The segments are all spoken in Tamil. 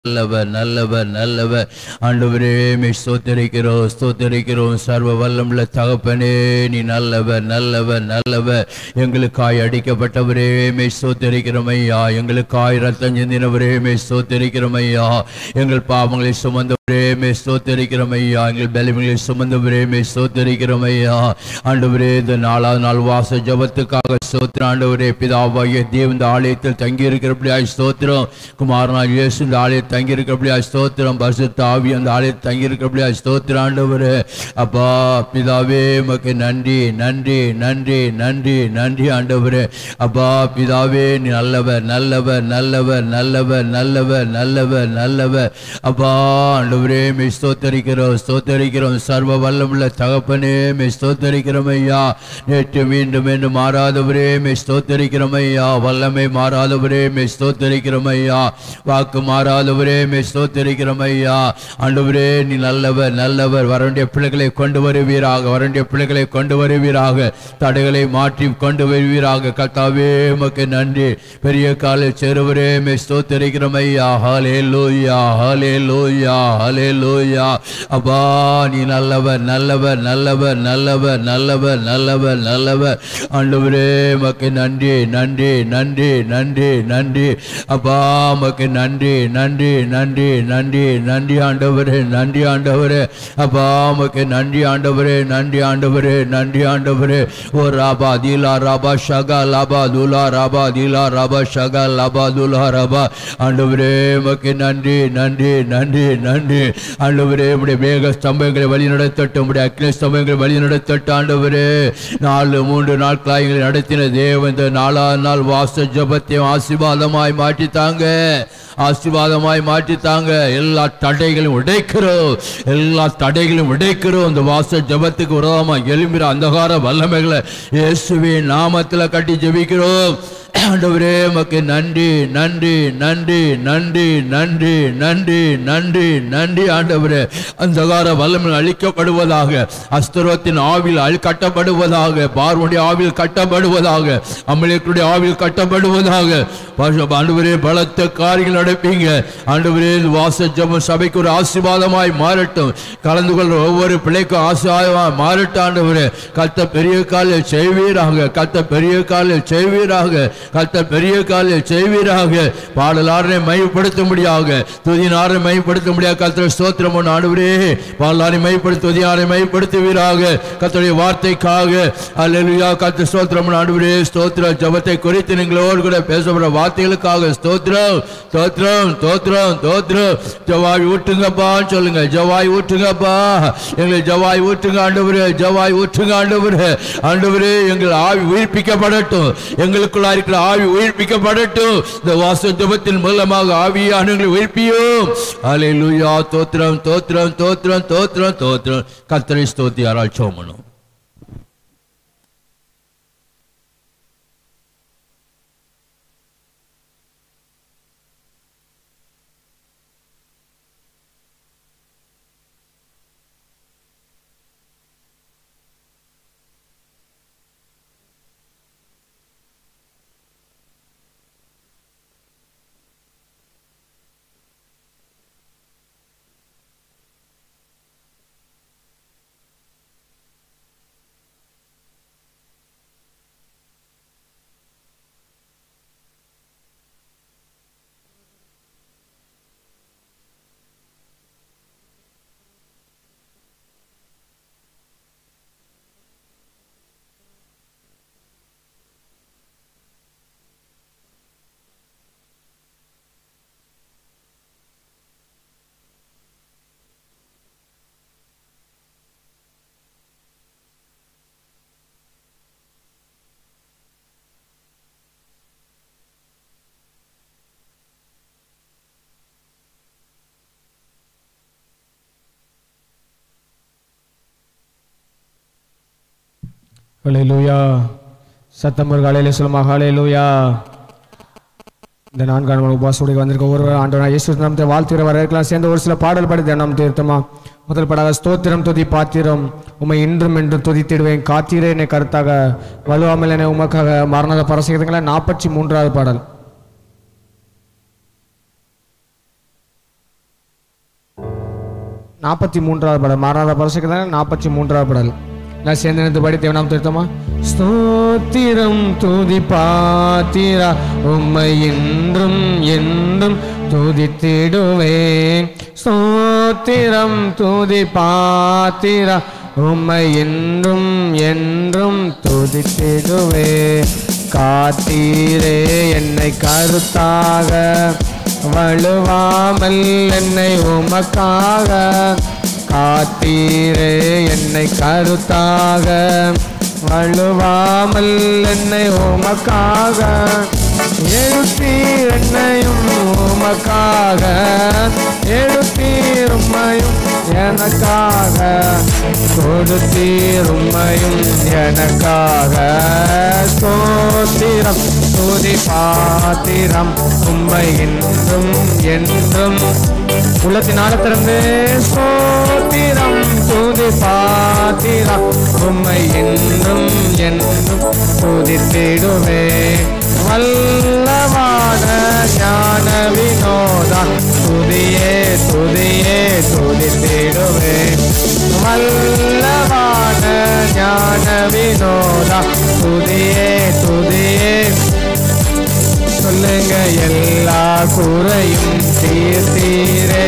நல்லவர் நல்லவர் நல்லவர் ஆண்டவரே மே ஸ்தோத்தரிக்கிறோம் ஸ்தோத்தரிக்கிறோம் சர்வ வல்லமுள்ள தகப்பனே நீ நல்லவர் நல்லவர் நல்லவர் எங்களுக்காய் அடிக்கப்பட்டவரே மே ஸ்தோத்தரிக்கிறோம் ஐயா எங்களுக்காய் ரத்தம் சிந்தினவரே மே ஸ்தோத்தரிக்கிறோம் ஐயா எங்கள் பாவங்களை சுமந்தவரே மே ஸ்தோத்தரிக்கிறோம் ஐயா எங்கள் பலவீனங்களை சுமந்தவரே மே ஸ்தோத்தரிக்கிறோம் ஐயா ஆண்டவரே இந்த நாலாவது நாள் வாச ஜபத்துக்காக ஸ்தோத்திரம் ஆண்டவரே பிதாவாகிய தேவ இந்த ஆலயத்தில் தங்கி இருக்கிறபடியாய் ஸ்தோத்திரம் குமாரனா இயேசு இந்த ஆலயத்தில் தங்கி இருக்கிறபடியாய் ஸ்தோத்திரம் பரிசுத்த ஆவி அந்த ஆலயத்தில் தங்கி இருக்கிறபடியாய் ஸ்தோத்திரம் ஆண்டவரே அப்பா பிதாவே உமக்கு நன்றி நன்றி நன்றி நன்றி நன்றி ஆண்டவரே அப்பா பிதாவே நீ நல்லவர் நல்லவர் நல்லவர் நல்லவர் நல்லவர் நல்லவர் நல்லவர் அப்பா ஆண்டவரே மே ஸ்தோத்தரிக்கிறோம் ஸ்தோத்தரிக்கிறோம் சர்வ வல்லமுள்ள தகப்பனே மே ஸ்தோத்தரிக்கிறோம் ஐயா நேற்று மீண்டும் மீண்டும் மாறாதவரே மே ஸ்தோத்தரிக்கிறோம் ஐயா வல்லமை மாறாதவரே மே ஸ்தோத்தரிக்கிறோம் ஐயா வாக்கு மாறாதவரே மே ஸ்தோத்தரிக்கிறோம் ஐயா ஆண்டவரே நீ நல்லவர் நல்லவர் வரண்டிய பிள்ளைகளை கொண்டு வருவீராக வரண்டிய பிள்ளைகளை கொண்டு வருவீராக தடைகளை மாற்றி கொண்டு வருவீராக கத்தாவே உமக்கு நன்றி பெரிய காலில் சேருவரே மே ஸ்தோத்தரிக்கிறோம் ஐயா ஹாலே லோயா ஹாலே லோயா ஹாலே லோயா அப்பா நீ நல்லவர் நல்லவர் நல்லவர் நல்லவர் நல்லவர் நல்லவர் நல்லவர் ஆண்டவரே உமக்கு நன்றி நன்றி நன்றி நன்றி நன்றி அப்பா உமக்கு நன்றி நன்றி நன்றி நன்றி நன்றி ஆண்டவரே நன்றி ஆண்டவரே அப்பா உமக்கு நன்றி ஆண்டவரே நன்றி ஆண்டவரே நன்றி ஆண்டவரே ஓ ராபா தீலா ராபா ஷகா லாபா துலா ராபா தீலா ராபா ஷகா லாபா துலா ராபா ஆண்டவரே உமக்கு நன்றி நன்றி நன்றி நன்றி ஆண்டவரே உடைய மேக ஸ்தம்பங்களை வழி நடத்தட்டும் உடைய அக்னி ஸ்தம்பங்களை வழி நடத்தட்டும் ஆண்டவரே நாலு மூன்று நாட்களாக எங்களை நடத்தின தேவன் இந்த நாலாவது நாள் வாச ஜபத்தையும் ஆசீர்வாதமாய் மாற்றித்தாங்க ஆசீர்வாதமாய் மாற்றித்தாங்க எல்லா தடைகளையும் உடைக்கிறோம் எல்லா தடைகளையும் உடைக்கிறோம் இந்த வாச ஜபத்துக்கு விரோதமாக எழும்புற அந்தகார வல்லமைகளை இயேசுவின் நாமத்துல கட்டி ஜெபிக்கிறோம் ஆண்டவரே உமக்கு நன்றி நன்றி நன்றி நன்றி நன்றி நன்றி நன்றி நன்றி ஆண்டவரே அந்தகார வல்லமை அழிக்கப்படுவதாக அஸ்தரோத்தின் ஆவில் அழி கட்டப்படுவதாக பார்வனுடைய ஆவில் கட்டப்படுவதாக அமலேக்குடைய ஆவில் கட்டப்படுவதாக பரிசு- ஆண்டவரே பலத்த காரியங்கள் நடப்பீங்க ஆண்டவரே இந்த வாச ஜபம் சபைக்கு ஒரு ஆசீர்வாதமாய் மாறட்டும் கலந்து கொள்ற ஒவ்வொரு பிள்ளைக்கும் ஆசீர்வாதமாய் மாறட்டும் ஆண்டவரே கத்த பெரிய காலில் செய்வீராக கத்த பெரிய காலில் செய்வீராக கத்த பெரிய காலில் செய்வீராக பாடலாரனை மையப்படுத்த முடியாக துதினாரை மையப்படுத்த முடியாது கத்திர ஸ்தோத்திரம் ஒன்று ஆண்டவரே பாடலாரை மையப்படுத்த துதியாரை மையப்படுத்துவீராக கத்தருடைய வார்த்தைக்காக அல்லேலூயா கத்த ஸ்தோத்திரம் ஆண்டவரே ஸ்தோத்திரம் ஜபத்தை குறித்து நீங்களோடு கூட பேசப்படுற வார்த்தைகளுக்காக ஸ்தோத்திரம் ஸ்தோத்திரம் ஸ்தோத்திரம் ஸ்தோத்திரம் ஜவாய் ஊட்டுங்கப்பான்னு சொல்லுங்க ஜவாய் ஊட்டுங்கப்பா எங்களை ஜவாய் ஊட்டுங்க ஆண்டவரே ஜவாய் ஊட்டுங்க ஆண்டவரே ஆண்டவரே எங்கள் ஆவி உயிர்ப்பிக்கப்படட்டும் எங்களுக்குள்ள இருக்கிற ஆவி உயிர்ப்பிக்கப்படட்டும் இந்த வாச ஜபத்தின் மூலமாக ஆவியானங்களை உயிர்ப்பியும் அல்லேலூயா தோத்திரம் தோத்திரம் தோத்திரம் தோத்திரம் தோத்திரம் கத்தரை ஸ்தோத்தி யாரால் சோமனும் ஹalleluya சத்தம் ஒரு காலையில சொல்லுமா ஹalleluya இந்த நான்காம் நாள் உபவாசோடு வந்திருக்க ஒருவர் ஆண்டவராக இயேசு நாமத்தை வாழ்த்துகிற வரவேற்கலாம் சேர்ந்த ஒரு சில பாடல் பாடி தினம் தீர்த்தமா முதல் பாடாக ஸ்தோத்திரம் துதி பாத்திரம் உமை இன்றும் என்றும் துதித்திடுவேன் காத்தீரே என்னை கருத்தாக வலுவாமல் என்னை உமக்காக மரணத பரசகங்கள நாற்பத்தி மூன்றாவது பாடல் நாற்பத்தி மூன்றாவது பாடல் மாறாத பரிசுக்கு நாற்பத்தி மூன்றாவது பாடல் நான் சேர்ந்து நின்று படி தேவனாம் திருத்தமா ஸ்தோத்திரம் துதி பாத்திரா உம்மை என்றும் என்றும் துதித்திடுவேன் ஸ்தோத்திரம் துதி பாத்திரா உம்மை என்றும் என்றும் துதித்திடுவே காத்தீரே என்னை கருத்தாக வலுவாமல் என்னை உமக்காக காத்தீரே என்னை கருத்தாக வலுவாமல் என்னை உமக்காக எழுத்தீர் என்னையும் உமக்காக எழுத்தீர் உம்மையும் எனக்காக கொடுத்தீர் உம்மையும் எனக்காக சோத்திரம் துதி பாத்திரம் உம்மை என்றும் என்றும் உள்ளத்தினால திறந்து சோத்திரம் துதி பாத்திரம் உம்மை என்றும் என்றும் துதித்திடுவே வல்லவான ஞான வினோதா துதியே துதியே துதித்திடுவே வல்லவான ஞான வினோதா துதியே துதியே சொல்லுங்க எல்லா குறையும் தீர்த்தீரே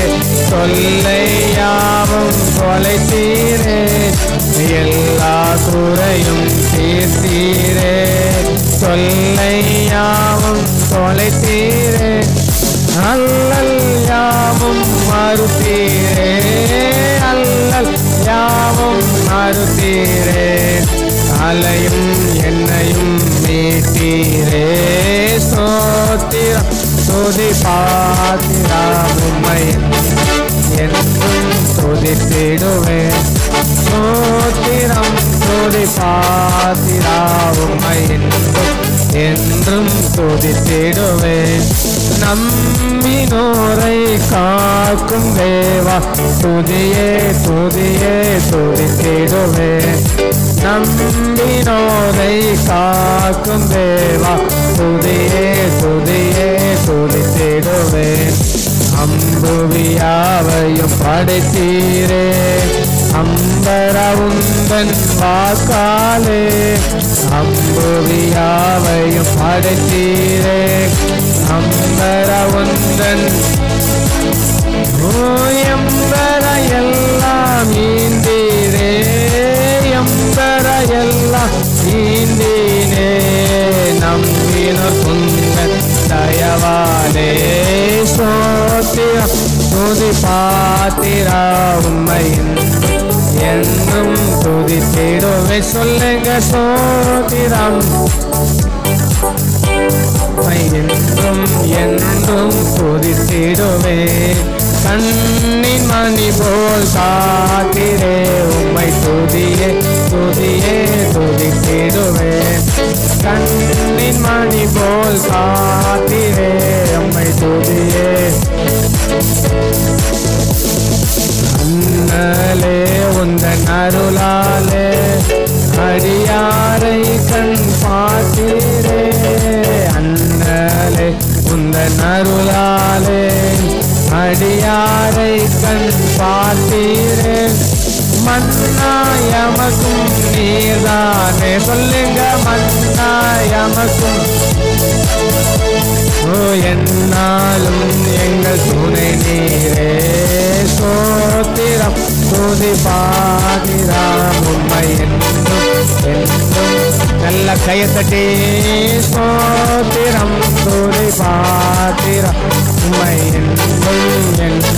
சொல்லையாவும் தொலைத்தீரே எல்லா குறையும் தீர்த்தீரே சொல்லையாவும் தொலைத்தீரே அல்லல் யாவும் மறுத்தீரே அல்லல் யாவும் மறுத்தீரே அலையும் என்னையும் மீட்டீரே சோத்திரம் துதி பாத்திரம் உம்மை என்றும் துதித்திடுவேன் சோத்திரம் துதி பாத்திரா உம்மை என்றும் என்றும் துதித்திடுவேன் நம்பினோரை காக்கும் தேவா துதியே துதியே துதித்திடுவேன் நம்பினோரை காக்கும் தேவா துதியே துதியே துதித்திடுவேன் அம்புவியாவையும் படைத்தீரே அம்பர உந்தன் வாக்காலே அம்புவியாவையும் படைத்தீரே அம்பர உந்தன் எம்பர எல்லாம் ஈந்தீரே எம்பர எல்லாம் ஈந்தீனே நம்பினர் துங்க தயவாலே சோத்திரம் துதி பாத்திரா உண்மை என்றும் துதித்திடுவே சொல்லுங்க சோத்திரம் உம்மை என்றும் என்றும் துதித்திடுவே கண்ணின் மணி போல் காத்திரே உம்மை துதியே துதியே துதித்திடுவே கண்ணின் மணி போல் காத்திரே உம்மை துதியே அண்ணலே உந்தன் அருளாலே அடியாரை கண் பார்த்தீரே அண்ணலே உந்தன் அருளாலே அடியாரை கண் பார்த்தீரே மன்னாயமக்கும் நீர்தானே சொல்லுங்க மன்னாயமக்கும் ஓ என்னாலும் எங்கள் துணை நீரே சோத்திரம் துதி பாதிராம் உண்மை என்றும் என்றும் நல்ல கையத்தட்டி சோத்திரம் துதி பாதிரம் உண்மை என்றும் என்றும்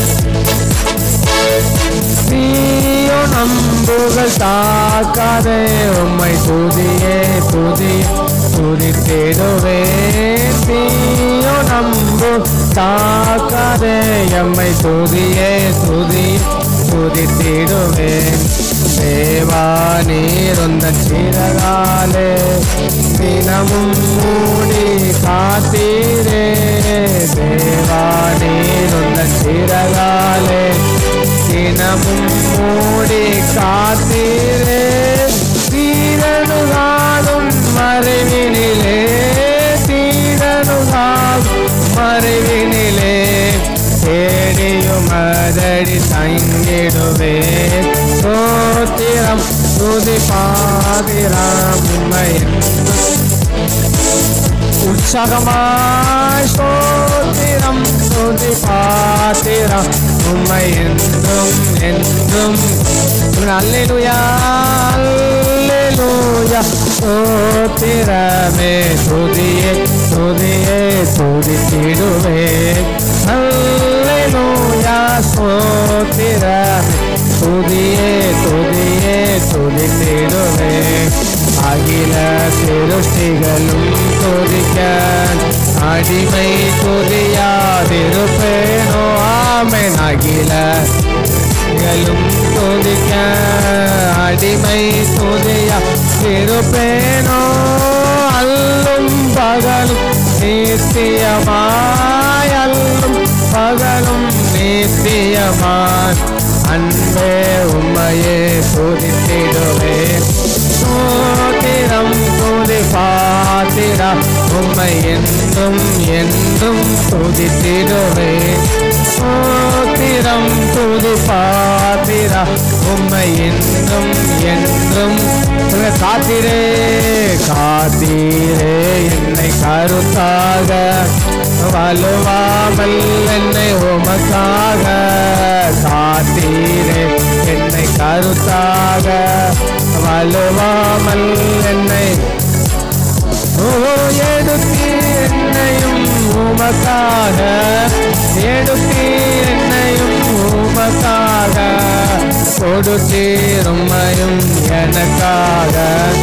நீயோ நம்புகள் தாக்காதே உம்மை துதியே துதி துதி தேடுவே நீயோ நம்பு தாக்காதே எம்மை துதியே துதி துதி தேடுவே தேவா நீருந்தன் சிறகாலே தினமும் மூடி காத்தீரே தேவா நீருந்தன் சிறகாலே தினமும் மூடி காத்தீரே தீரனுகாலும் மறைவினிலே தீரனுகாலும் மறைவினிலே தேடி தேடியும் அதடி தங்கிடுவே சோத்திரம் துதி பாதிராம் உண்மை உற்சாகமாய் சோத்திரம் துதி பாத்திரம் உண்மை என்றும் என்றும் அல்லேலூயா அல்லேலூயா சோத்திரமே துதியே துதியே துதித்திடுவே அல்லேலூயா சோத்திரமே துதியே துதியே துதித்திடுவே அகில சிருஷ்டிகளும் துதிக்க அடிமை துதியாதிருப்பேனோ ஆமென் அகில களும் துதிக்க அடிமை துதியா திருப்பேனோ அல்லும் பகலும் நித்தியமாய் அல்லும் பகலும் நித்தியமாய் அன்பே உம்மையே துதித்திடுவே சோத்திரம் துதி பாத்திரா உம்மை என்றும் என்றும் துதித்திடுவே சோத்திரம் துதி பாத்திரா உம்மை என்றும் என்றும் சொல்லுங்க, காத்தீரே காத்தீரே என்னை கருத்தாக வலுவாமல் என்னை உமக்காக காத்தீரே என்னை கருத்தாக வலுவாமல் என்னை ஓ எடுத்தி என்னையும் உமக்காக எடுத்தி என்னையும் உமக்காக கொடுத்தீருமையும் எனக்காக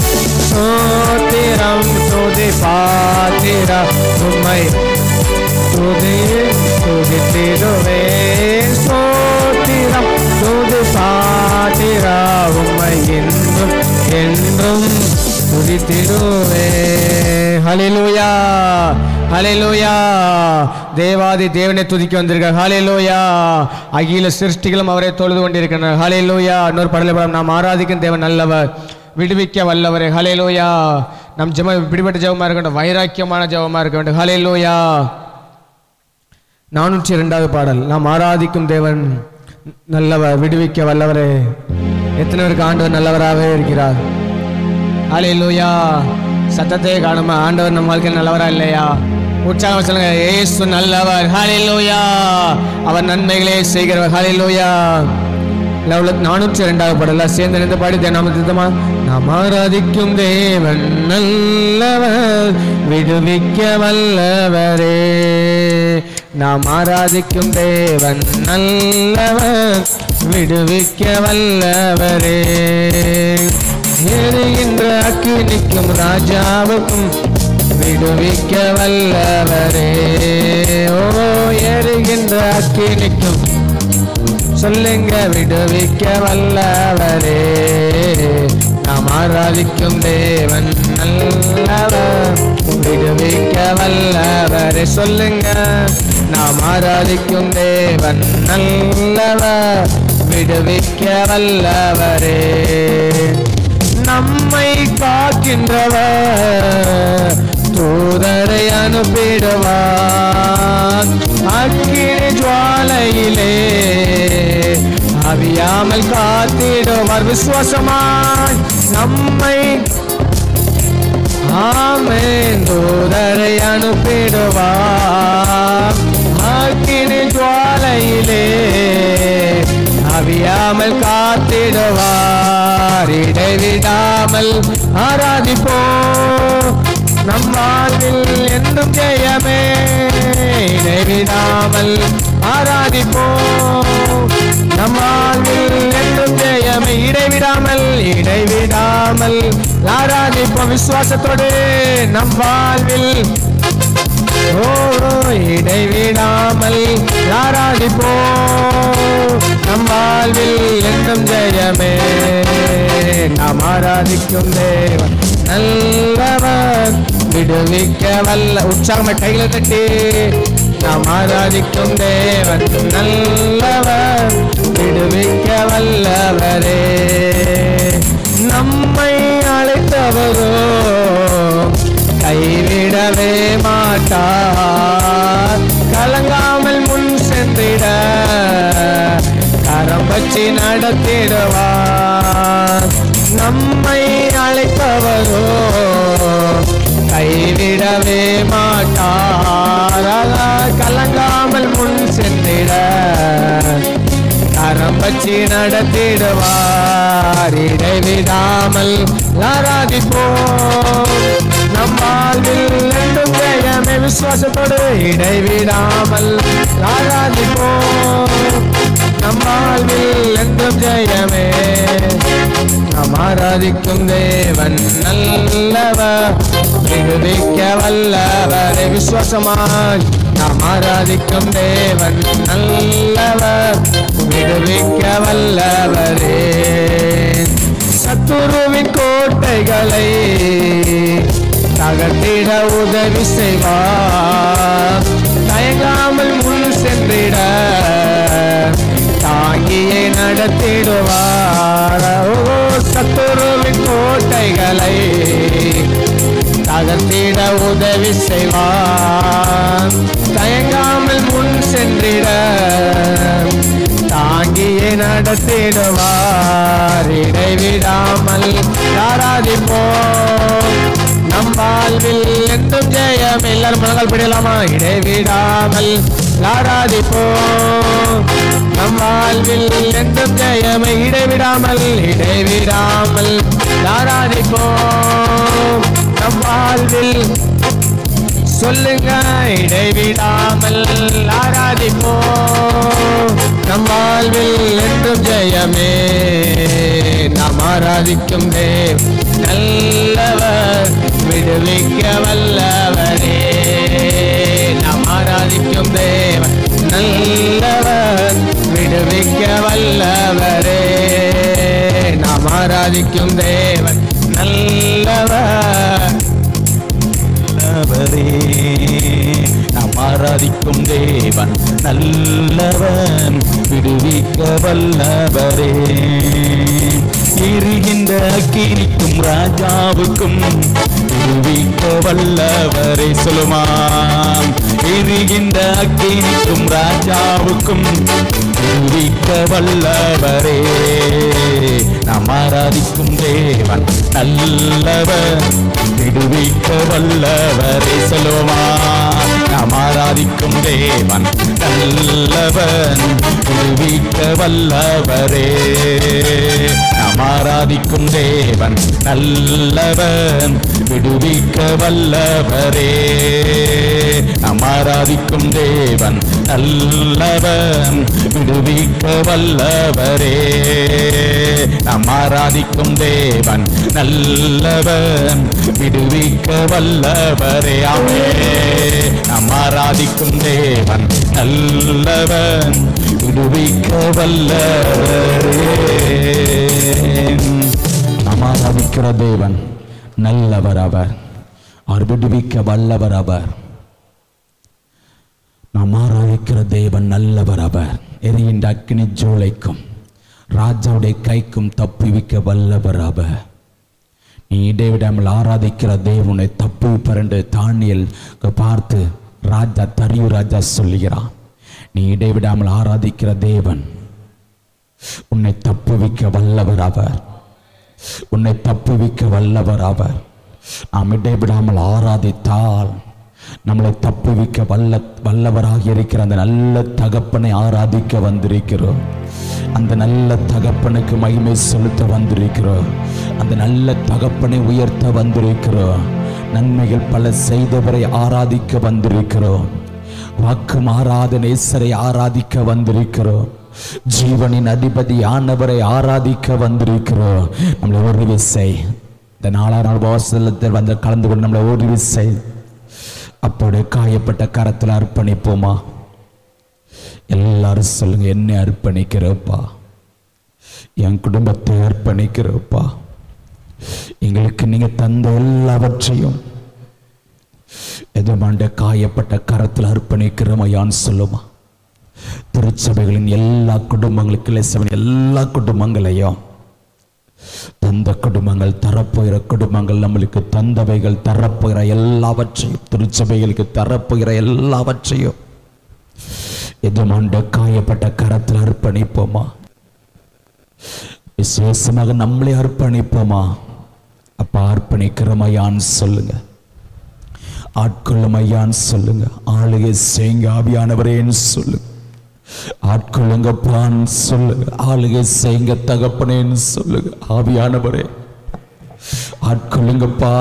சோத்திரம் துதி பாத்திர உம்மை துதி துதித்திடுவே சோத்திரம் துதி பாத்திர உம்மை என்றும் என்றும் துதித்திடுவே ஹalleluya ஹalleluya தேவாதி தேவனை துதிக்க வந்திருக்க ஹalleluya அகில சிருஷ்டிகளும் அவரை தொழுது கொண்டிருக்கிறார் ஹalleluya இன்னொரு படல படம் நாம் ஆராதிக்கும் தேவன் நல்லவர் விடுவிக்க வல்லவரே ஹalleluya நம் ஜெபம் இப்படிப்பட்ட ஜெபமா இருக்க வேண்டும் வைராக்கியமான ஜெபமா இருக்க வேண்டும் ஹalleluya நானூற்றி இரண்டாவது பாடல் நாம் ஆராதிக்கும் தேவன் நல்லவர் விடுவிக்க வல்லவரே எத்தனை பேருக்கு ஆண்டவர் நல்லவராகவே இருக்கிறார் ஹalleluya சத்தத்தை காணுமா ஆண்டவர் நம்ம வாழ்க்கையில் நல்லவரா இல்லையா உற்சாகம் சொல்லுங்க ஏசு நல்லவர் ஹalleluya அவர் நன்மைகளே செய்கிறவர் ஹalleluya லெவலுக்கு நானூற்றி ரெண்டாவது பாடல சேர்ந்து இணைந்து பாடி தினமும் திட்டமா நாம் ஆராதிக்கும் தேவன் நல்லவர் விடுவிக்க வல்லவரே நாம் ஆராதிக்கும் தேவன் நல்லவர் விடுவிக்க வல்லவரே எரிகின்ற அக்கினிக்கும் ராஜாவுக்கும் விடுவிக்க வல்லவரே ஓ எரிகின்ற அக்கினிக்கும் சொல்லுங்க விடுவிக்க வல்லவரே நாம் ஆராதிக்கும் தேவன் நல்லவர் விடுவிக்க வல்லவரே சொல்லுங்க நாம் ஆராதிக்கும் தேவன் நல்லவர் விடுவிக்க வல்லவரே நம்மை காக்கின்றவர் தூதரை அனுப்பிடுவார் அக்கினி ஜுவாலையிலே அவியாமல் காத்திடுவார் விசுவாசமாய் நம்மை ஆமென் தூதரை அனுப்பிடுவார் அக்கினி ஜுவாலையிலே அவியாமல் காத்திடுவார் இடைவிடாமல் ஆராதிப்போம் நம் வாழ்வில் என்றும் ஜெயமே இடைவிடாமல் ஆராதிப்போம் நம் வாழ்வில் என்றும் ஜெயமே இடைவிடாமல் இடைவிடாமல் ஆராதிப்போம் விசுவாசத்தோடு நம் வாழ்வில் ஓ இடைவிடாமல் ஆராதிப்போ நம் வாழ்வில் என்றும் ஜெயமே நாம் ஆராதிக்கும் தேவன் நல்லவர் விடுவிக்க வல்ல உற்சாகமை கைகளை தட்டி நாம் ஆராதிக்கும் தேவன் நல்லவர் விடுவிக்க வல்லவரே நம்மை அழைத்தவரோ கைவிடவே மாட்டார் கலங்காமல் முன் சென்றிட வச்சு நடத்திடுவார் நம்மை அழைப்பவரோ கைவிடவே மாட்டார் அவர் கலங்காமல் முன் சென்றிட கரம் வச்சு நடத்திடுவார் இடைவிடாமல் ஆராதிப்போம் நம் வாழ்வில் என்றும் ஜெயமே விசுவாசத்தோடு இடைவிடாமல் ஆராதிப்போம் நம் வாழ்வில் என்றும் ஜெயமே நாம் ஆராதிக்கும் தேவன் நல்லவர் விடுவிக்க வல்லவரை விசுவாசமாய் நாம் ஆராதிக்கும் தேவன் நல்லவர் விடுவிக்க வல்லவரே சத்துருவின் கோட்டைகளை தகர்த்திட உதவி செய்வார் தயங்காமல் முன் சென்றிட தாங்கியே நடத்திடுவார் ஓ சத்துருவின் கோட்டைகளை தகர்த்திட உதவி செய்வார் தயங்காமல் முன் சென்றிட தாங்கியே நடத்திடுவார் இடைவிடாமல் ஆராதிப்போம் நம் வாழ்வில் என்றும் ஜெயம் எல்லாரும் முழங்கால் பிடிலாமா இடைவிடாமல் ஆராதிப்போம் நம் வாழ்வில் என்றும் ஜெயம் இடைவிடாமல் இடைவிடாமல் ஆராதிப்போம் நம் வாழ்வில் சொல்லுங்க இடைவிடாமல் ஆராதிப்போம் நம் வாழ்வில் என்றும் ஜெயமே நாம் ஆராதிக்கும் தேவ் நல்லவர் விடுவிக்க வல்லவரே நாம் ஆராதிக்கும் தேவன் நல்லவர் விடுவிக்க வல்லவரே நாம் ஆராதிக்கும் தேவன் நல்லவர் நல்லவரே நாம் ஆராதிக்கும் தேவன் நல்லவன் விடுவிக்க வல்லவரே எரிகின்ற அக்கினிக்கும் ராஜாவுக்கும் விடுவிக்க வல்லவரே சொல்லுமாம் எரிகின்ற அக்கினிக்கும் ராஜாவுக்கும் விடுவிக்க வல்லவரே நாம் ஆராதிக்கும் தேவன் நல்லவர் விடுவிக்க வல்லவரே சொல்லுமா நாம் ஆராதிக்கும் தேவன் நல்லவன் விடுவிக்க வல்லவரே நாம் ஆராதிக்கும் தேவன் நல்லவன் விடுவிக்க வல்லவரே நாம் ஆராதிக்கும் தேவன் நல்லவன் விடுவிக்க வல்லவரே நாம் ஆராதிக்கும் தேவன் நல்லவன் விடுவிக்க வல்லவரே ஆமே நாம் ஆராதிக்கும் தேவன் நல்லவன் விடுவிக்க வல்லவரே நாம் ஆராதிக்கிற தேவன் நல்லவர் அவர் அவர் விடுவிக்க வல்லவர் அவர் நாம் ஆராதிக்கிற தேவன் நல்லவர் அவர் எரிகின்ற அக்கினி ஜூளைக்கும் ராஜாவுடைய கைக்கும் தப்புவிக்க வல்லவர் அவர் நீ இடைவிடாமல் ஆராதிக்கிற தேவனை தப்பு பரண்டு தானியல் பார்த்து ராஜா தரியு ராஜா சொல்லுகிறான் நீ இடைவிடாமல் ஆராதிக்கிற தேவன் உன்னை தப்புவிக்க வல்லவர் அவர் உன்னை தப்புவிக்க வல்லவர் அவர் நாம் இடைவிடாமல் ஆராதித்தால் நம்மளை தப்புவிக்க வல்ல வல்லவராக இருக்கிற அந்த நல்ல தகப்பனை ஆராதிக்க வந்திருக்கிறோம் அந்த நல்ல தகப்பனுக்கு மகிமை செலுத்த வந்திருக்கிறோம் அந்த நல்ல தகப்பனை உயர்த்த வந்திருக்கிறோம் நன்மைகள் பல செய்தவரை ஆராதிக்க வந்திருக்கிறோம் வாக்கு மாறாத நேசரை ஆராதிக்க வந்திருக்கிறோம் ஜீவனின் அதிபதி ஆனவரை ஆராதிக்க வந்திருக்கிறோம் நம்மளை ஒரு விசை இந்த நாலாம் நாள் வாசலத்தில் வந்து கலந்து கொண்டு நம்மளை ஒரு விசை அப்போடைய காயப்பட்ட கரத்தில் அர்ப்பணிப்போமா எல்லாரும் சொல்லுங்க என்னை அர்ப்பணிக்கிறப்பா என் குடும்பத்தை அர்ப்பணிக்கிறப்பா எங்களுக்கு நீங்க தந்த எல்லாவற்றையும் எதுமாண்ட காயப்பட்ட கரத்தில் அர்ப்பணிக்கிறோமையான்னு சொல்லுமா திருச்சபைகளின் எல்லா குடும்பங்களுக்கு இயேசுவின் எல்லா குடும்பங்களையும் தந்த குடும்பங்கள் தரப்போகிற குடும்பங்கள் நம்மளுக்கு தந்தவைகள் தரப்போகிற எல்லாவற்றையும் திருச்சபைகளுக்கு தரப்போகிற எல்லாவற்றையும் எதுமாண்ட காயப்பட்ட கரத்தில் அர்ப்பணிப்போமா விசேஷமாக நம்மளே அர்ப்பணிப்போமா அப்பா அர்ப்பணிக்கிறோமையான்னு சொல்லுங்க ஆட்கொள்ளும் ஐயான்னு சொல்லுங்க ஆளுகை செய்யுங்க ஆவியானவரேன்னு சொல்லுங்க ஆட்கொள்ளுங்கப்பான்னு சொல்லுங்க ஆளுகை செய்யுங்க தகப்பனேன்னு சொல்லுங்க ஆவியானவரே ஆட்கொள்ளுங்கப்பா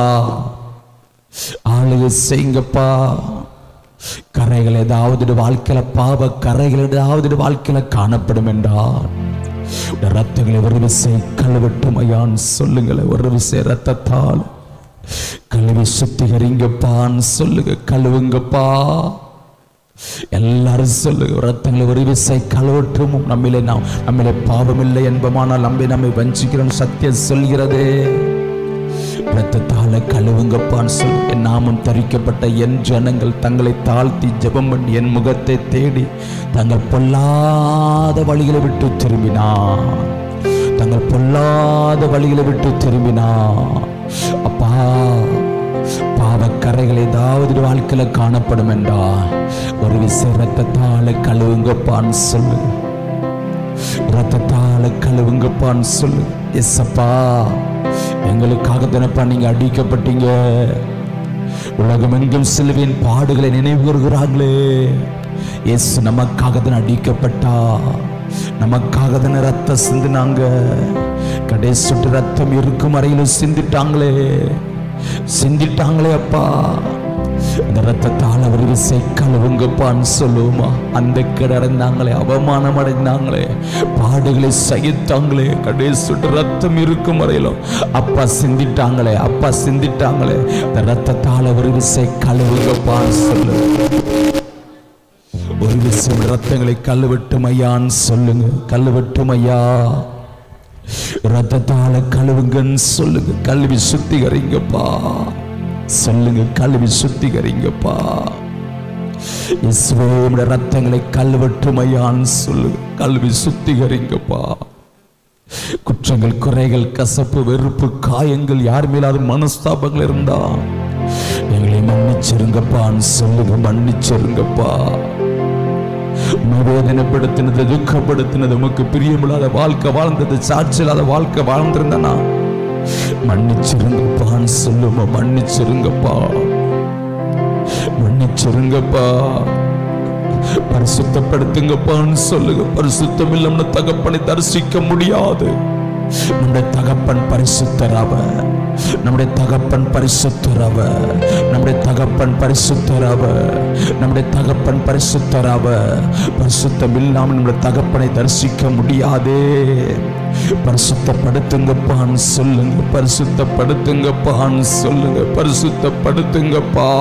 ஆளுகை செய்யுங்கப்பா கரைகள் ஏதாவது வாழ்க்கையில பாவ கரைகள் ஏதாவது வாழ்க்கையில காணப்படும் என்றால் உடைய ரத்தங்களை ஒரு விசை கழுவட்டும் ஐயான்னு சொல்லுங்களேன் ஒரு விசை ரத்தத்தால் கழுவி சுத்திகரிங்கப்பான்னு சொல்லுங்க கழுவுங்கப்பா எல்லாரும் சொல்லுங்க ரத்தங்களை ஒரு விசை கழுவட்டும் நம்மிலே நாம் நம்மிலே பாவம் இல்லை என்பமானால் நம்பி நம்மை வஞ்சிக்கிறோம் சத்தியம் சொல்கிறதே ரத்தத்தால கழுவுங்கப்பான்னு சொல்லி என் நாமம் தரிக்கப்பட்ட என் ஜனங்கள் தங்களை தாழ்த்தி ஜெபம் பண்ணி என் முகத்தை தேடி தங்கள் பொல்லாத வழிகளை விட்டு திரும்பினான் தங்கள் பொல்லாத வழிகளை விட்டு திரும்பினான் அப்பா பாவக்கரைகள் ஏதாவது வாழ்க்கையில காணப்படும் என்றால் ஒரு விசை ரத்தத்தால கழுவுங்கப்பான்னு சொல்லு ரத்தத்தால கழுவுங்கப்பான்னு சொல்லு எஸ்ஸப்பா எங்களுக்காக தானப்பா நீங்க அடிக்கப்பட்டீங்க உலகம் எங்கும் சிலுவின் பாடுகளை நினைவு கூறுகிறாங்களே இயேசு நமக்காக தான் அடிக்கப்பட்டா நமக்காக தானே ரத்தம் சிந்தினாங்க கடைசி சொட்டு ரத்தம் இருக்கும் வரையிலும் சிந்திட்டாங்களே சிந்திட்டாங்களே அப்பா அந்த ரத்தத்தால் அவர் விசை கழுவுங்கப்பான்னு சொல்லுவோமா அந்த கிடந்தாங்களே அவமானம் அடைந்தாங்களே பாடுகளை சகித்தாங்களே கடைசி சொட்டு ரத்தம் இருக்கும் வரையிலும் அப்பா சிந்திட்டாங்களே அப்பா சிந்திட்டாங்களே அந்த ரத்தத்தால் அவர் விசை கழுவுங்கப்பான்னு சொல்லு ஒரு விஷயம் ரத்தங்களை கழுவட்டும் ஐயான்னு சொல்லுங்க கழுவட்டும் ஐயா ரத்தத்தால கழுவுங்கன்னு சொல்லுங்க கழுவி சுத்திகரிங்கப்பா சொல்லுங்க கழுவி சுத்திகரிங்கப்பா இயேசுவே உம்முடைய ரத்தங்களை கழுவட்டும் ஐயான்னு சொல்லுங்க கழுவி சுத்திகரிங்கப்பா குற்றங்கள் குறைகள் கசப்பு வெறுப்பு காயங்கள் யார் மேலாவது மனஸ்தாபங்கள் இருந்தா எங்களை மன்னிச்சிருங்கப்பான்னு சொல்லுங்க மன்னிச்சிருங்கப்பா உம்மை வேதனைப்படுத்தினது துக்கப்படுத்தினது உமக்கு பிரியமில்லாத வாழ்க்கை வாழ்ந்தது சாட்சி இல்லாத வாழ்க்கை வாழ்ந்திருந்தனா மன்னிச்சிருங்கப்பான்னு சொல்லுமா மன்னிச்சிருங்கப்பா மன்னிச்சிருங்கப்பா பரிசுத்தப்படுத்துங்கப்பான்னு சொல்லுங்க பரிசுத்தம் இல்லம்னு தகப்பனை தரிசிக்க முடியாது நம்முடைய தகப்பன் பரிசுத்தராவ நம்முடைய தகப்பன் பரிசுத்தராவ நம்முடைய தகப்பன் பரிசுத்தராவ நம்முடைய தகப்பன் பரிசுத்தராவ பரிசுத்தம் இல்லாமல் நம்முடைய தகப்பனை தரிசிக்க முடியாதே பரிசுத்தப்படுத்துங்கப்பான்னு சொல்லுங்க பரிசுத்தப்படுத்துங்கப்பான்னு சொல்லுங்க பரிசுத்தப்படுத்துங்கப்பா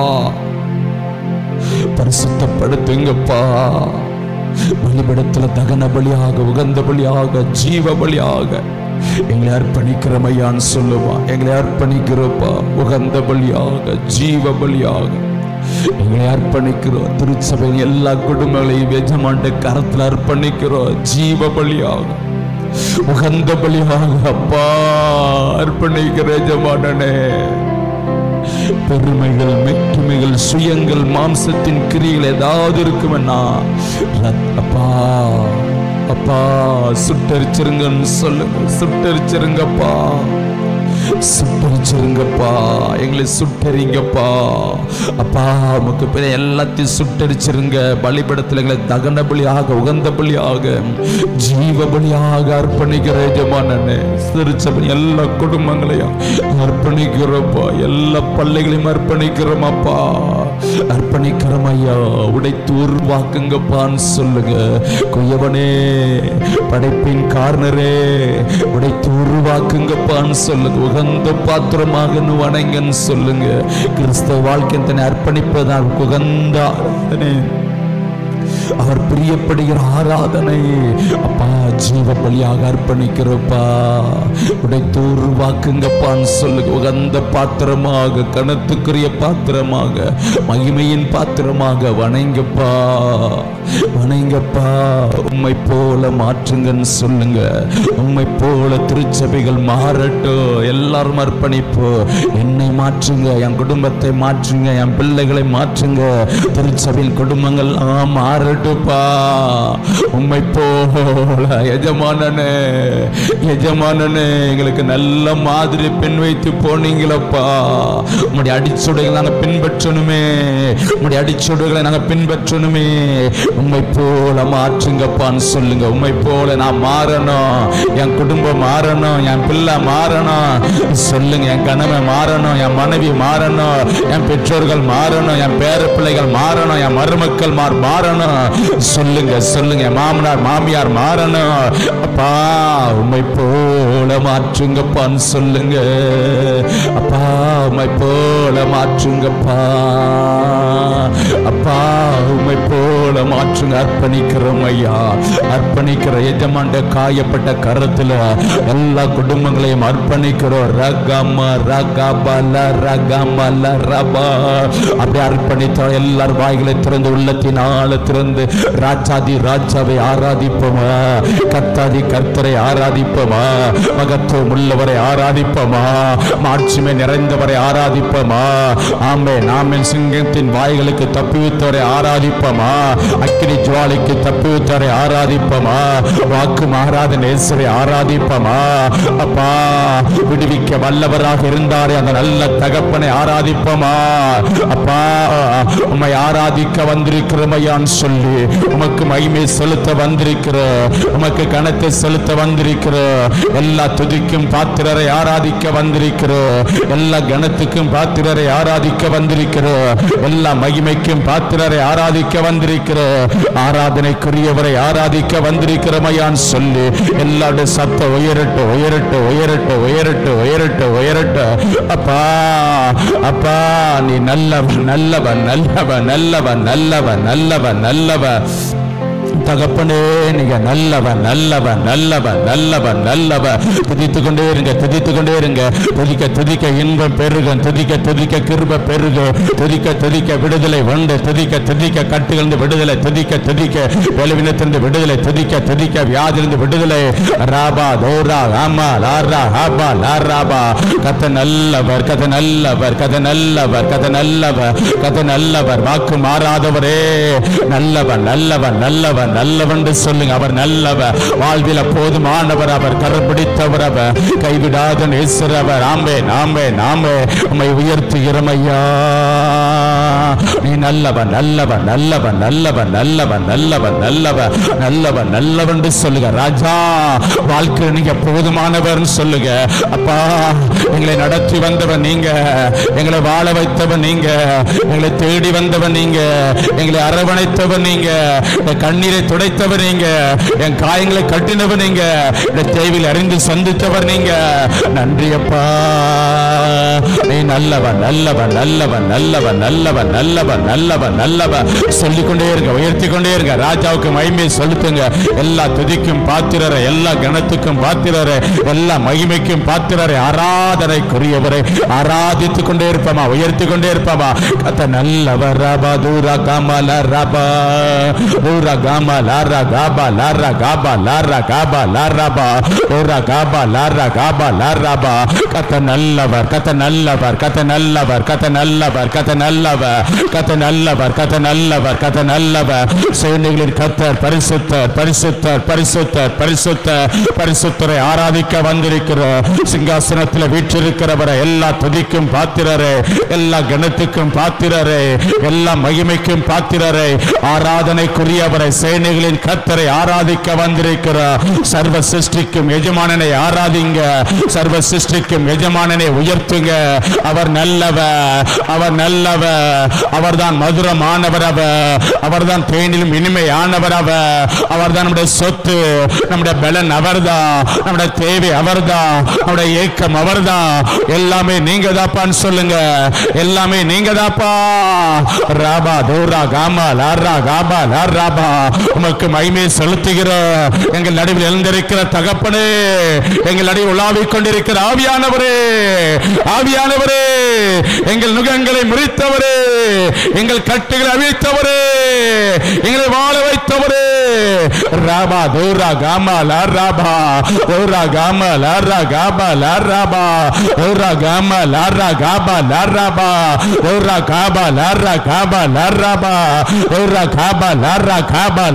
பரிசுத்தப்படுத்துங்கப்பா பலிபடத்துல தகன பலியாக உகந்த பலியாக ஜீவ பலியாக எங்களை அர்ப்பணிக்கிறமையான்னு சொல்லுவா எங்களை அர்ப்பணிக்கிறோப்பா உகந்த பலியாக ஜீவ பலியாக எங்களை அர்ப்பணிக்கிறோம் திருச்சபையில் எல்லா குடும்பங்களையும் எஜமாண்ட கரத்தில் அர்ப்பணிக்கிறோம் ஜீவ பலியாக உகந்த பலியாக அப்பா அர்ப்பணிக்கிற எஜமானனே பெருமைகள் மெட்டுமைகள் சுயங்கள் மாம்சத்தின் கிரிகள் ஏதாவது இருக்குமென்னா ரத்- அப்பா அப்பா சுட்டரிச்சிருங்கன்னு சொல்லுங்க சுட்டரிச்சிருங்கப்பா சுட்டரிச்சிருங்கப்பா எங்களை சுட்டரிங்கப்பா அப்பா உமக்கு பிற எல்லாத்தையும் சுட்டரிச்சிருங்க பலிபடத்தில் எங்களை தகன பலியாக உகந்த பலியாக ஜீவ பலியாக அர்ப்பணிக்கிற எஜமானனே திருச்சபை எல்லா குடும்பங்களையும் அர்ப்பணிக்கிறோம்ப்பா எல்லா பள்ளிகளையும் அர்ப்பணிக்கிறோம் அப்பா அர்ப்பணிக்கிறோம் ஐயா உடைத்து உருவாக்குங்கப்பான்னு சொல்லுங்க கொய்யவனே படைப்பின் காரணரே உடைத்து உருவாக்குங்கப்பான்னு சொல்லுங்க உகந்த பாத்திரமாக வணங்கன்னு சொல்லுங்க கிறிஸ்தவ வாழ்க்கை தன்னை அர்ப்பணிப்பதான் உகந்த ஆராதனை அவர் பிரியப்படுகிற ஆராதனை அப்பா ஜீவ பலியாக அர்ப்பணிக்கிறப்பா உடைத்து உருவாக்குங்கப்பான்னு சொல்லுங்க உகந்த பாத்திரமாக கணத்துக்குரிய பாத்திரமாக மகிமையின் பாத்திரமாக வணங்கப்பா வணங்கப்பா உம்மை போல மாற்றுங்கன்னு சொல்லுங்க உம்மை போல திருச்சபைகள் மாறட்டும் எல்லாரும் அர்ப்பணிப்பு என்னை மாற்றுங்க என் குடும்பத்தை மாற்றுங்க என் பிள்ளைகளை மாற்றுங்க திருச்சபையின் குடும்பங்கள் ஆ மாறட்டுப்பா உம்மை போல எஜமானனே எஜமானனே எங்களுக்கு நல்ல மாதிரி பெண் வைத்து போனீங்களப்பா உம்முடைய அடிச்சுடைகளை நாங்க பின்பற்றணுமே உம்முடைய அடிச்சுடைகளை நாங்க பின்பற்றணுமே உண்மை போல மாற்றுங்கப்பான்னு சொல்லுங்க உண்மை போல நான் மாறணும் என் குடும்பம் மாறணும் என் பிள்ளை மாறணும் சொல்லுங்க என் கணவன் மாறணும் என் மனைவி மாறணும் என் பெற்றோர்கள் மாறணும் என் பேர பிள்ளைகள் மாறணும் என் மருமக்கள் மார் மாறணும் சொல்லுங்க சொல்லுங்க என் மாமனார் மாமியார் மாறணும் அப்பா உண்மை போல மாற்றுங்கப்பான்னு சொல்லுங்க அப்பா உண்மை போல மாற்றுங்கப்பா அப்பா உண்மை போல மாற்றுங்க அர்ப்பணிக்கிறோம் ஐயா அர்ப்பணிக்கிற எஜமாண்ட காயப்பட்ட கரத்துல எல்லா குடும்பங்களையும் அர்ப்பணிக்கிறோம் ரகம ரகபல ரகமல ரபா அப்படி அர்ப்பணித்தோம் எல்லார் வாய்களை திறந்து உள்ளத்தின் ஆழ திறந்து ராஜாதி ராஜாவை ஆராதிப்போமா கர்த்தாதி கர்த்தரை ஆராதிப்போமா மகத்துவம் உள்ளவரை ஆராதிப்போமா மாட்சிமை நிறைந்தவரை ஆராதிப்போமா ஆமே நாமே சிங்கத்தின் வாய்களுக்கு தப்புவித்தவரை ஆராதிப்போமா அக்கினி ஜுவாலைக்கு தப்புவித்தவரை ஆராதிப்போமா வாக்கு மாறாத நேசரை ஆராதிப்போமா அப்பா விடுவிக்க வல்லவராக இருந்தாரே அந்த நல்ல தகப்பனை ஆராதிப்போமா அப்பா உம்மை ஆராதிக்க வந்திருக்கிறமையான்னு சொல்லி உமக்கு மகிமை செலுத்த வந்திருக்கிற உமக்கு கணத்தை செலுத்த வந்திருக்கிற எல்லா துதிக்கும் பாத்திரரை ஆராதிக்க வந்திருக்கிற எல்லா கணத்துக்கும் பாத்திரரை ஆராதிக்க வந்திருக்கிற எல்லா மகிமைக்கும் பாத்திரரை ஆராதிக்க வந்திருக்கிற ஆராதனைக்குரியவரை ஆராதிக்க வந்திருக்கிறமையான்னு சொல்லி எல்லாருடைய சத்த உயரட்டு உயரட்டு உயரட்டு உயரட்டு உயரட்டு உயரட்டு அப்பா அப்பா நீ நல்லவன் நல்லவன் நல்லவன் நல்லவன் நல்லவன் நல்லவன் நல்லவன் தகப்பனே நீங்க நல்லவன் நல்லவன் நல்லவன் நல்லவன் நல்லவன் துதித்து கொண்டே இருங்க துதித்து கொண்டே இருங்க துதிக்க துதிக்க இன்பம் பெருகும் துதிக்க துதிக்க கிருப பெருகு துதிக்க துதிக்க விடுதலை உண்டு துதிக்க துதிக்க கட்டுகளிருந்து விடுதலை துதிக்க துதிக்க பலவீனத்திலிருந்து விடுதலை துதிக்க துதிக்க வியாதிலிருந்து விடுதலை ராபா தோரா ஆமா லாரா ஹாபா லாராபா கத்த நல்லவர் கத நல்லவர் கத நல்லவர் கத நல்லவர் கத நல்லவர் வாக்கு மாறாதவரே நல்லவர் நல்லவர் நல்லவர் நல்லவன் சொல்லுங்க அவர் நல்லவர் வாழ்வில போதுமானவர் அவர் கரப்பிடித்தவர் அவர் கைவிடாத நேசர் அவர் ஆம்பே நாம்பே நாம்பே உம்மை உயர்த்துகிறோம் ஐயா நீ நல்லவன் நல்லவன் நல்லவன் நல்லவன் நல்லவன் நல்லவன் நல்லவன் நல்லவன் நல்லவன் சொல்லுங்க ராஜா வாழ்க்கை நீங்க போதுமானவர் சொல்லுங்க அப்பா எங்களை நடத்தி வந்தவன் நீங்க எங்களை வாழ வைத்தவன் நீங்க எங்களை தேடி வந்தவன் நீங்க எங்களை அரவணைத்தவன் நீங்க என் கண்ணீரை துடைத்தவர் நீங்க என் காயங்களை கட்டினவர் நீங்க என் தேவையில் அறிந்து சந்தித்தவர் நீங்க நன்றி அப்பா நீ நல்லவன் நல்லவன் நல்லவன் நல்லவன் நல்லவன் நல்லவன் நல்லவன் நல்லவன் சொல்லிக் கொண்டே இருங்க உயர்த்தி கொண்டே இருங்க ராஜாவுக்கு மகிமை செலுத்துங்க எல்லா துதிக்கும் பாத்திரரை எல்லா கணத்துக்கும் பாத்திரரை எல்லா மகிமைக்கும் பாத்திரரை ஆராதனைக்குரியவரை ஆராதித்துக் கொண்டே இருப்பமா உயர்த்தி கொண்டே இருப்பமா கத்த நல்லவர் ரபா தூரா காமல ரபா தூரா காமா லாரா காபா லாரா காபா லாரா காபா லாராபா தூரா காபா லாரா காபா லாராபா கத்த நல்லவர் கத்த நல்லவர் கத்த நல்லவர் கத்த நல்லவர் கத்த நல்லவர் கத்த நல்லவர் கத்த நல்லவர் கத்த நல்லவர் சேனைகளின் கத்தர் பரிசுத்தர் பரிசுத்தர் பரிசுத்தர் பரிசுத்தர் பரிசுத்தரை ஆராதிக்க வந்திருக்கிறோம் சிங்காசனத்தில் வீற்றிருக்கிறவரை எல்லா துதிக்கும் பாத்திரரே எல்லா கணத்துக்கும் பாத்திரரே எல்லா மகிமைக்கும் பாத்திரரே ஆராதனைக்குரியவரை சேனைகளின் கத்தரை ஆராதிக்க வந்திருக்கிறார் சர்வ சிருஷ்டிக்கும் எஜமானனை ஆராதிங்க சர்வ சிருஷ்டிக்கும் எஜமானனை உயர்த்துங்க அவர் நல்லவர் அவர் நல்லவர் அவர்தான் மதுரமானவர் அவர் அவர்தான் தேனிலும் இனிமையானவர் அவர் அவர்தான் நம்முடைய சொத்து நம்முடைய பலன் அவர்தான் நம்முடைய தேவை அவர்தான் நம்முடைய ஏக்கம் அவர்தான் எல்லாமே நீங்க தாப்பான்னு சொல்லுங்க எல்லாமே நீங்க தாப்பா ராபா தூரா காமா லாரா காபா லாராபா உமக்கு மகிமை செலுத்துகிறோம் எங்கள் நடுவில் எழுந்திருக்கிற தகப்பனே எங்கள் நடுவில் உலாவிக் கொண்டிருக்கிற ஆவியானவரே ஆவியானவரே எங்கள் நுகங்களை முறித்தவரே எங்கள் கட்டுகளை அவிழ்த்தவரே எங்களை வாழ வைத்தவரே ராபா தூரா காமா லாராபா தூரா காமா லாரா காபா லாராபா தூரா காமா லாரா காபா லாராபா தூரா காபா லாரா காபா லாராபா தூரா காபா லாரா காபா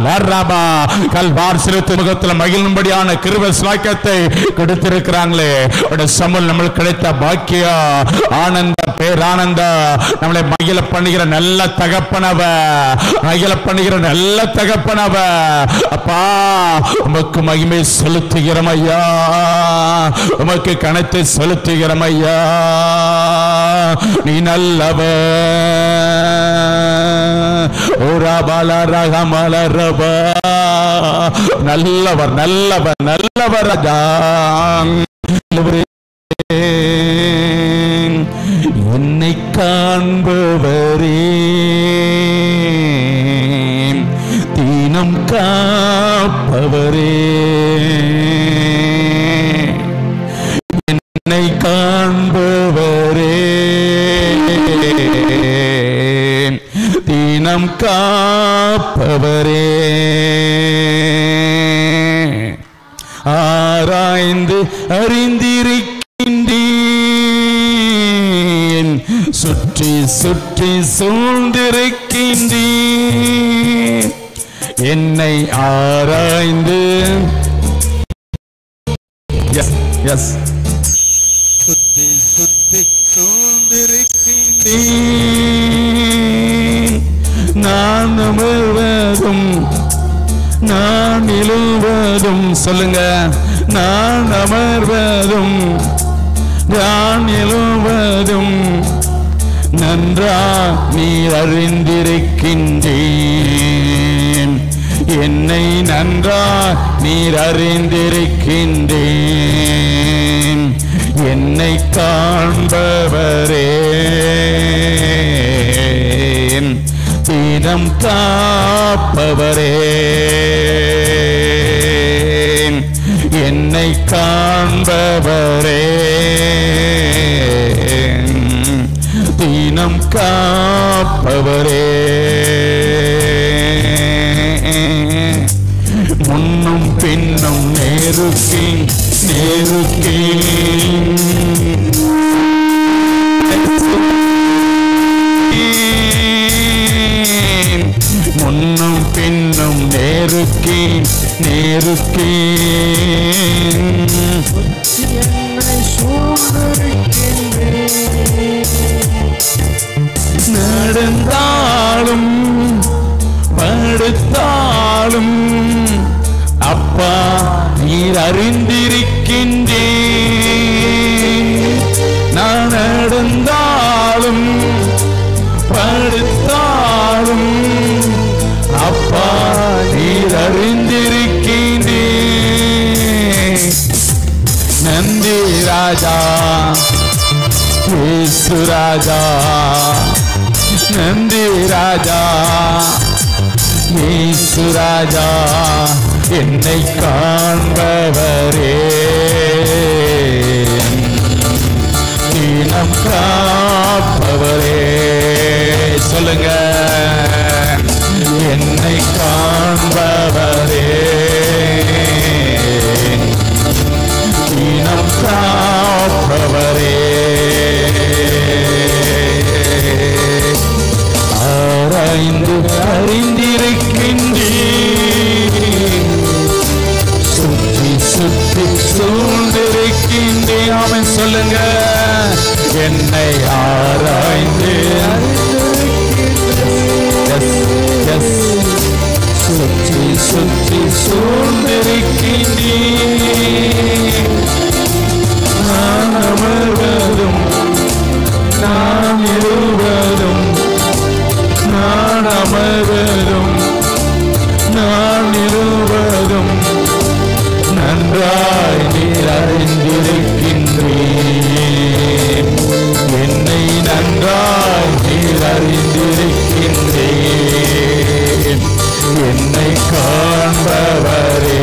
லரபா கல்வார் சிறுத்து முகத்தில் மகிழும்படியான கிருப சாக்கியத்தை கொடுத்திருக்கிறாங்களே உடைய சமல் நம்மளுக்கு கிடைத்த பாக்கியா ஆனந்த பேரானந்த நம்மளை மகிழ பண்ணுகிற நல்ல தகப்பனவ மகிழ பண்ணுகிற நல்ல தகப்பனவ அப்பா உமக்கு மகிமை செலுத்துகிறோம் ஐயா உமக்கு கணத்தை செலுத்துகிறோம் ஐயா நீ நல்லவ ஓராபால ரகமல ரப நல்லவர் நல்லவர் நல்லவர் ராஜா நல்லவரே. என்னை காண்பவரே தீனம் காப்பவரே என்னை காண்பவரே தீனம் காப்பவரே ஆராய்ந்து அறிந்திருக்கின்றேன் சுற்றி சுற்றி சூழ்ந்திருக்கின்றேன் என்னை ஆராய்ந்து எஸ் எஸ் சுத்தி சுத்தி சூழ்ந்திருக்கின்றேன் நான் அமர்வதும் நான் எழுவதும் சொல்லுங்க நான் அமர்வதும் நான் எழுவதும் நன்றா நீர் அறிந்திருக்கின்றேன் என்னை நன்றா நீர் அறிந்திருக்கின்றேன் என்னை காண்பவரே தீனம் காப்பவரே என்னை காண்பவரே தீனம் காப்பவரே முன்னும் பின்னும் நேருக்கி நேருக்கி முன்னும் பின்னும் நேருக்கி நேருக்கி நடந்தாலும் படுத்தாலும் அப்பா நீர் அறிந்திருக்கின்றே நான் நடந்தாலும் படுத்தாலும் அப்பா நீர் அறிந்திருக்கின்றே நந்தி ராஜா இயேசு ராஜா நந்தி ராஜா இயேசு ராஜா என்னை காண்பவரே தீனம் காப்பவரே சொல்லுங்க என்னை காண்பவரே தீனம் காப்பவரே ஆராய்ந்து அறிந்திருக்கின்றே சுற்றி சுற்றி சூழ்ந்திருக்கின்றே அவன் சொல்லுங்க என்னை ஆராய்ந்து Yes, yes. சுற்றி சுற்றி சூழ்ந்திருக்கின்றே நான் அமர்வதும் நான் இருவதும் நான் அமர்வதும் நான் இருவதும் நன்றாய் நீர் அறிந்திருக்கின்றேன் என்னை நன்றாய் நீர் அறிந்திருக்கின்றேன் என்னை காண்பவரே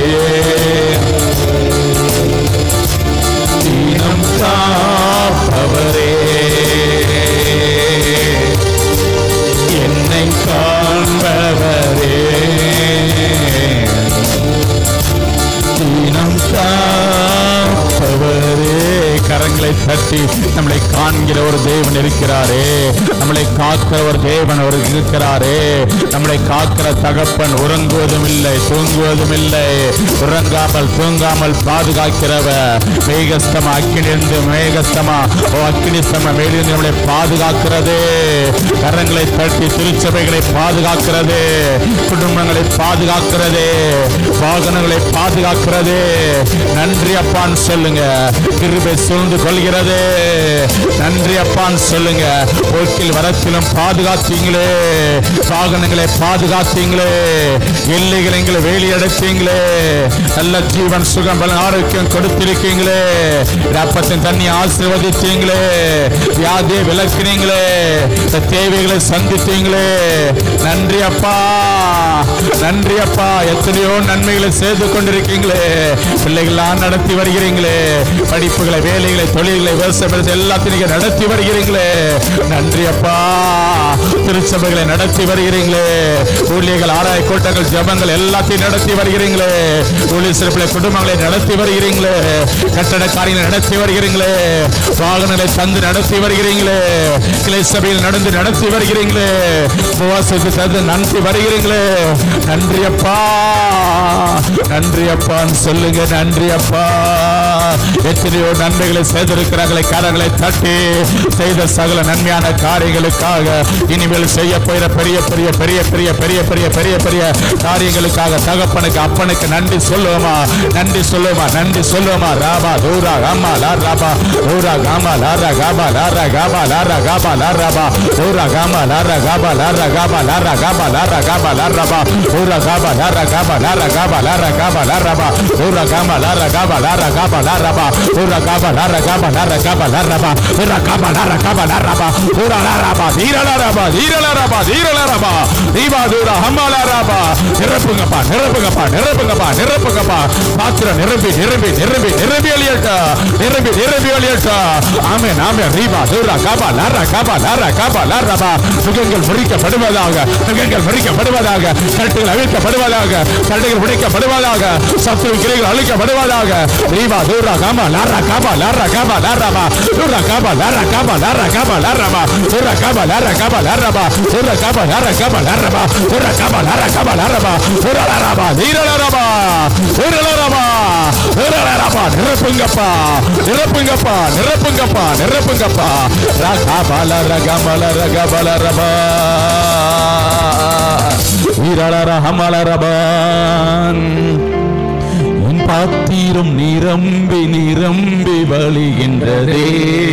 தீனம் காப்பவரே என்னை காண்பவரே தீனம் காப்பவரே கரங்களை கரங்களை தட்டி நம்மளை காண்கிற ஒரு தேவன் இருக்கிறாரே நம்மளை காக்கிற ஒரு தேவன் ஒரு இருக்கிறாரே நம்மளை காக்கிற தகப்பன் உறங்குவதும் இல்லை தூங்குவதும் இல்லை உறங்காமல் தூங்காமல் பாதுகாக்கிறவர் மேகஸ்தமா அக்கினிருந்து மேகஸ்தமா ஓ அக்கினிஸ்தம மேலிருந்து நம்மளை பாதுகாக்கிறது கரங்களை தட்டி திருச்சபைகளை பாதுகாக்கிறது குடும்பங்களை பாதுகாக்கிறது வாகனங்களை பாதுகாக்கிறது நன்றி அப்பான்னு சொல்லுங்க கிருபை சூழ்ந்து கொள்கிறது நன்றி அப்பான்னு சொல்லுங்க போக்கில் வரத்திலும் பாதுகாத்தீங்களே வாகனங்களை பாதுகாத்தீங்களே எல்லைகளை எங்களை வேலி அடைத்தீங்களே நல்ல ஜீவன் சுகம் பல ஆரோக்கியம் கொடுத்திருக்கீங்களே ரப்பத்தின் தண்ணி ஆசீர்வதித்தீங்களே வியாதியை விளக்குனீங்களே இந்த தேவைகளை சந்தித்தீங்களே நன்றி அப்பா நன்றி அப்பா எத்தனையோ நன்மைகளை செய்து கொண்டிருக்கீங்களே பிள்ளைகளாம் நடத்தி வருகிறீங்களே படிப்புகளை வேலைகளை தொழில்களை விவசாயம் எல்லாத்தையும் நீங்க நடத்தி வருகிறீங்களே நன்றி அப்பா திருச்சபைகளை நடத்தி வருகிறீங்களே ஊழியர்கள் ஆராய கூட்டங்கள் ஜபங்கள் எல்லாத்தையும் நடத்தி வருகிறீங்களே ஊழிய சிறப்புல குடும்பங்களை நடத்தி வருகிறீங்களே கட்டட காரியங்களை நடத்தி வருகிறீங்களே வாகனங்களை தந்து நடத்தி வருகிறீங்களே கிளை சபையில் நடந்து நடத்தி வருகிறீங்களே உபவாசத்துக்கு தந்து நன்றி வருகிறீங்களே நன்றி அப்பா நன்றி அப்பான்னு சொல்லுங்க நன்றி அப்பா எத்தனையோ நன்மைகளை செய்திருக்கிறார்களே கரங்களை தட்டி செய்த சகல நன்மையான காரியங்களுக்காக இனிமேல் செய்ய போகிற பெரிய பெரிய பெரிய பெரிய பெரிய பெரிய பெரிய பெரிய காரியங்களுக்காக தகப்பனுக்கு அப்பனுக்கு நன்றி சொல்லுவோமா நன்றி சொல்லுவோமா நன்றி சொல்லுவோமா ராபா தூரா காமா லார் ராபா தூரா காமா லாரா காபா லாரா காபா லாரா காபா லார் ராபா தூரா காமா லாரா காபா லாரா காபா லாரா காபா லாரா காபா லார் ராபா தூரா காபா லாரா காபா லாரா காபா லாரா காபா லார் ராபா தூரா காமா லாரா காபா லாரா காபா லார் ராபா தூரா காபா லாரா காபா லாரா காபா லார் ராபா தூரா காபா லாரா காபா லார் ராபா தூரா லாரா ராபா தீரா லாரா தீரா லாரா தீரா லாரா தீபா தூரா ஹம்மா லாரா நிரப்புங்கப்பா நிரப்புங்கப்பா நிரப்புங்கப்பா நிரப்புங்கப்பா பாத்திரம் நிரம்பி நிரம்பி நிரம்பி நிரம்பி அழியட்டா நிரம்பி நிரம்பி அழியட்டா ஆமே நாமே ரீபா தூரா காபா லாரா காபா லாரா காபா லாரா சுகங்கள் முறிக்கப்படுவதாக சுகங்கள் முறிக்கப்படுவதாக கட்டுகள் அவிழ்க்கப்படுவதாக சண்டைகள் உடைக்கப்படுவதாக சத்துரு கிளைகள் அழிக்கப்படுவதாக ரீபா தூரா காபா லாரா காபா லாரா காபா லாரா தூரா காபா லாரா காபா லாரா காபா லாரா தூரா காபா லாரா காபா லாரா தூரா காபா லாரா காபா லாரா தூரா காபா லாரா காபா லாரா தூரா லாரா தீரா லாரா தூரா லாரா தூரா லாரா நிரப்புங்கப்பா நிரப்புங்கப்பா நிரப்புங்கப்பா நிரப்புங்கப்பா ரகாபால ரகமல ரகபல ரபா வீரல ரஹமல ரபான் என் பாத்திரம் நிரம்பி நிரம்பி வழிகின்றதே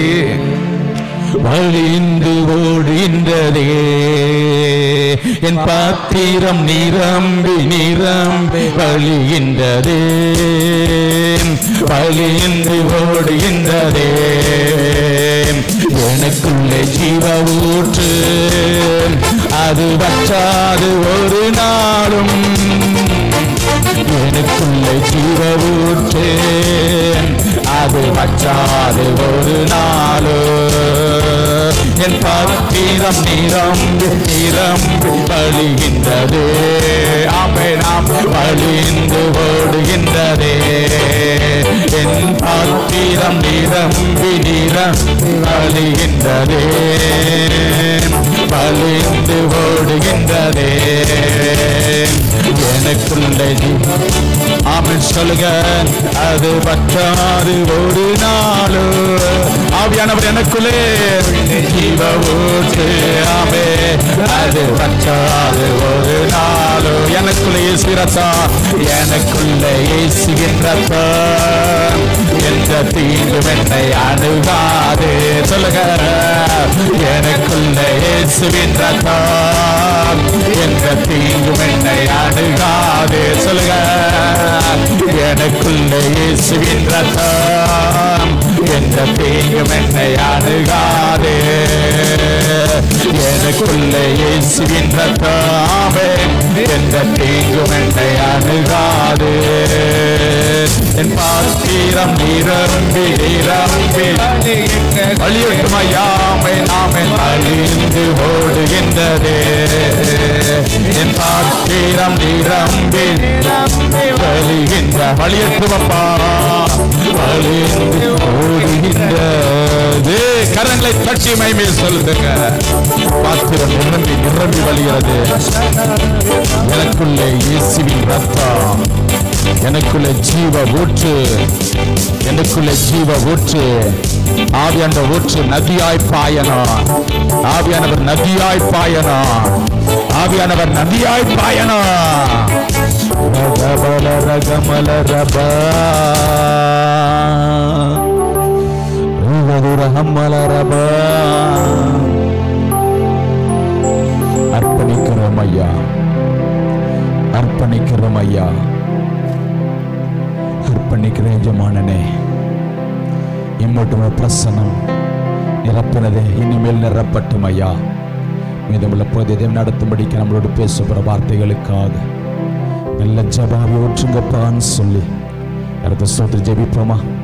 வழிந்து ஓடுகின்றதே என் பாத்திரம் நிரம்பி நிரம்பி வழிகின்றதே வழிந்து ஓடுகின்றதே எனக்குள்ளே ஜீவ ஊற்று அது வற்றாது ஒரு நாளும் எனக்குள்ளே ஜீவ ஊற்று அது வற்றாது ஒரு நாளு என் பாத்திரம் நிரம்பி நிரம்பி வழிகின்றது ஆமை நாம் வழிந்து ஓடுகின்றதே என் பாத்திரம் நிரம்பி நிரம்பி வழிகின்றதே வழிந்து ஓடுகின்றதே எனக்குள்ளே ஆமென் சொல்லுங்க அது பற்றாது ஒரு நாளு ஆவியானவர் எனக்குள்ளே ஜீவ ஊற்று ஆமே அது பற்றாது ஒரு நாளு எனக்குள்ளே இயேசுகிறதா எனக்குள்ளே இயேசுகின்றதா எந்த தீங்கு என்னை அணுகாது சொல்லுங்க எனக்குள்ளே இயேசுகின்றதா எந்த தீங்கு என்னை அணுகாது சொல்லுங்க எனக்குள்ளே இயேசுவின் ரத்தம் எந்த தீங்கும் என்னை அணுகாது எனக்குள்ளே இயேசுவின் ரத்தம் எந்த தீங்கும் என்னை அணுகாது என் பாத்திரம் நிரம்பி நிரம்பி வழியட்டுமா யாமை நாமை அழிந்து ஓடுகின்றதே என் பாத்திரம் நிரம்பி வழிகின்ற வழியட்டுமப்பா வழிந்து ஓடுகின்றது கரங்களை தட்டி மைமையை சொல்லுங்க பாத்திரம் நிரம்பி நிரம்பி வழிகிறது எனக்குள்ளே இயேசுவின் ரத்தம் எனக்குள்ளே ஜீவ ஊற்று எனக்குள்ளே ஜீவ ஊற்று ஆவியான ஊற்று நதியாய் பாயணும் ஆவியானவர் நதியாய் பாயணும் ஆவியானவர் நதியாய் பாயணும் ரகபல ரகமல ரபா ரகமல ரபா அர்ப்பணிக்கிறோம் ஐயா அர்ப்பணிக்கிறோம் ஐயா அர்ப்பணிக்கிற எஜமானனே இம்மட்டும் பிரசனம் நிரப்பினதே இனிமேல் நிரப்பட்டும் ஐயா மீதமுள்ள பிரதிதம் நடத்தும்படிக்கு நம்மளோடு பேசுகிற வார்த்தைகளுக்காக நல்ல ஜபாவை ஊற்றுங்கப்பான்னு சொல்லி அடுத்த சோத்திர ஜெபிப்போமா